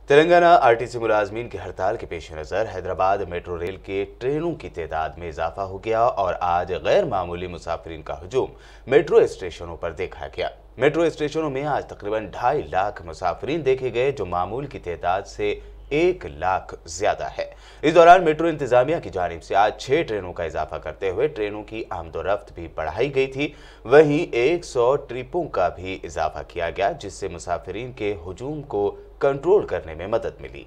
Telangana RTC मुलाजमीन की हड़ताल के पेश नज़र हैदराबाद मेट्रो रेल के ट्रेनों की तादाद में इजाफा हो गया और आज गैर मामूली मुसाफिरीन का हजूम मेट्रो स्टेशनों पर देखा गया मेट्रो स्टेशनों में आज तकरीबन ढाई लाख मुसाफिरीन देखे गए जो मामूल की तादाद से एक लाख ज्यादा है इस दौरान मेट्रो इंतजामिया की जानिब से आज छह ट्रेनों का इजाफा करते हुए ट्रेनों की आमदोरफ्त भी बढ़ाई गई थी वहीं 100 ट्रिपों का भी इजाफा किया गया जिससे मुसाफिरीन के हजूम को कंट्रोल करने में मदद मिली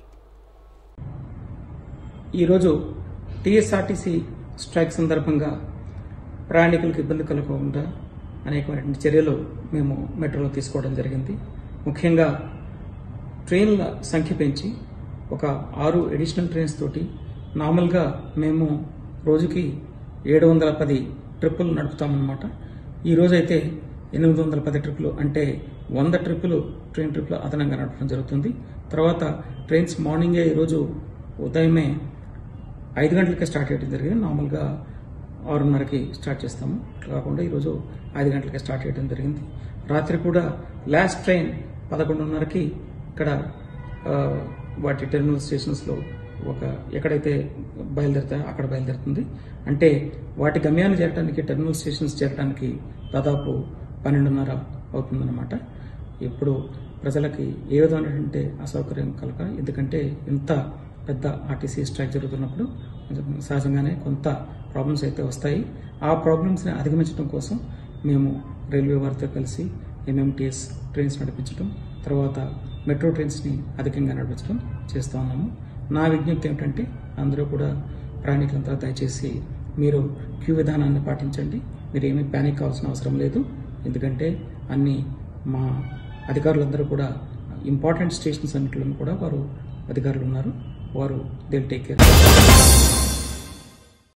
ఈరోజు టీఎస్ఆర్టీసీ స్ట్రైక్ సందర్భంగా ప్రయాణికులకు ఇబ్బంది కలగకుండా అనేకమైనటువంటి చర్యలు మేము మెట్రోలో తీసుకోవడం జరిగింది ముఖ్యంగా ట్రైన్ల సంఖ్య పెంచి ఒక ఆరు అడిషనల్ ట్రైన్స్ తోటి నార్మల్గా మేము రోజుకి ఏడు వందల పది ట్రిప్పులు నడుపుతామన్నమాట ఈ రోజైతే ఎనిమిది వందల పది ట్రిప్పులు అంటే వంద ట్రిప్పులు ట్రైన్ ట్రిప్పులు అదనంగా నడపడం జరుగుతుంది తర్వాత ట్రైన్స్ మార్నింగే ఈరోజు ఉదయమే ఐదు గంటలకే స్టార్ట్ చేయడం జరిగింది నార్మల్గా ఆరున్నరకి స్టార్ట్ చేస్తాము అట్లా కాకుండా ఈరోజు ఐదు గంటలకే స్టార్ట్ చేయడం జరిగింది రాత్రి కూడా లాస్ట్ ట్రైన్ పదకొండున్నరకి ఇక్కడ ఆ, వాటి టెర్మినల్ స్టేషన్స్లో ఒక ఎక్కడైతే బయలుదేరుతాయో అక్కడ బయలుదేరుతుంది అంటే వాటి గమ్యాన్ని చేరడానికి టెర్మినల్ స్టేషన్స్ చేరడానికి దాదాపు పన్నెండున్నర అవుతుందన్నమాట ఇప్పుడు ప్రజలకి ఏ విధమైనటువంటి అసౌకర్యం కలగ ఎందుకంటే ఇంత పెద్ద ఆర్టీసీ స్ట్రైక్ జరుగుతున్నప్పుడు సహజంగానే కొంత ప్రాబ్లమ్స్ అయితే వస్తాయి ఆ ప్రాబ్లమ్స్ని అధిగమించడం కోసం మేము రైల్వే వారితో కలిసి ఎంఎంటీఎస్ ట్రైన్స్ నడిపించడం తర్వాత మెట్రో ట్రైన్స్ని అధికంగా నడిపించడం చేస్తూ ఉన్నాము నా విజ్ఞప్తి ఏమిటంటే అందరూ కూడా ప్రయాణికులంతా దయచేసి మీరు క్యూ విధానాన్ని పాటించండి మీరు ఏమీ ప్యానిక్ కావాల్సిన అవసరం లేదు ఎందుకంటే అన్ని మా అధికారులందరూ కూడా ఇంపార్టెంట్ స్టేషన్స్ అన్నింటిలో కూడా వారు అధికారులు ఉన్నారు వారు దే టేక్ కేర్